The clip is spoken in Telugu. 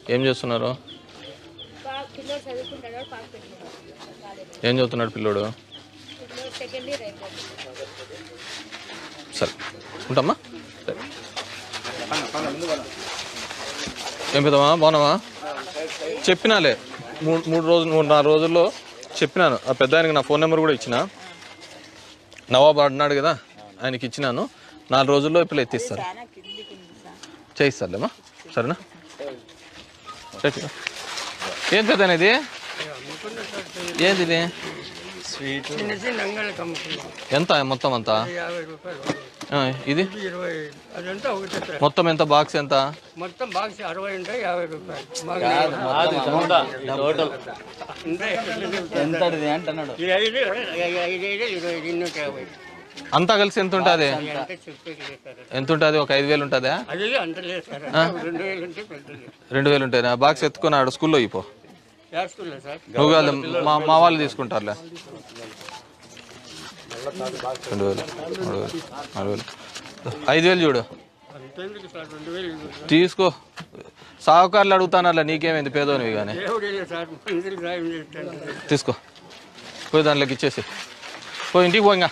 ఏం చేస్తున్నారు పాప పిల్లోడు చదువుకుంటాడు పాప పెట్టుకుంటాడు కాలేజ్ ఏం చదువుతున్నాడు పిల్లోడు పిల్లోడు సెకండ్ ఇయర్ అయిపోయింది సరే ఉంటామ్మా సరే ఏం పెద్దమ్మా బాగున్నావా చెప్పినాలే మూడు మూడు రోజులు మూడు నాలుగు రోజుల్లో చెప్పినాను ఆ పెద్ద ఆయనకి నా ఫోన్ నెంబర్ కూడా ఇచ్చిన నవాబ్ అన్నాడు కదా ఆయనకి ఇచ్చినాను నాలుగు రోజుల్లో ఇప్పుడు ఎత్తిస్తారు చేయిస్తారులేమ్మా సరేనా రైట్. ఏం పెద్ద ఇది ఏంది ఇది చిన్న చిన్న అంగళ్ళకి అమ్ముకున్నాం ఎంత మొత్తం అంతా యాభై రూపాయలు ఆ, ఇది ఇరవై అదంతా ఒకటి సార్ మొత్తం ఎంత బాక్స్ ఎంత మొత్తం బాక్స్ అరవై ఉంటాయి యాభై రూపాయలు బాగా ఎంతటిది అంటున్నాడు ఈ ఐదు ఐదు ఐదు ఇరవై ఐదు నూట యాభై అంతా కలిసి ఎంత ఉంటుంది ఎంత చెప్పేది లేదు సార్ ఎంత ఉంటుంది ఒక ఐదు వేలు ఉంటుందా అది అంత లేదు సార్ రెండు వేలు ఉంటే పెద్దది రెండు వేలు ఉంటాయి నా బాక్స్ ఎత్తుకొని ఆడ స్కూల్లో ఇపో చేస్తున్నా సార్ నువ్వు కాదు మా మా వాళ్ళు తీసుకుంటారులే రెండు వేలు మూడు వేలు నాలుగు వేలు ఐదు వేలు చూడు అంతేందుకు సార్ రెండు వేలు ఇవ్వండి. తీసుకో సాహుకారులు అడుగుతానర్లే నీకేమైంది పేదోనివి కానీ దేవుడు లేదు సార్ మందులు సాయం చేస్తాను తీసుకో పోయి దాంట్లోకి ఇచ్చేసి పోయి ఇంటికి పోయింగా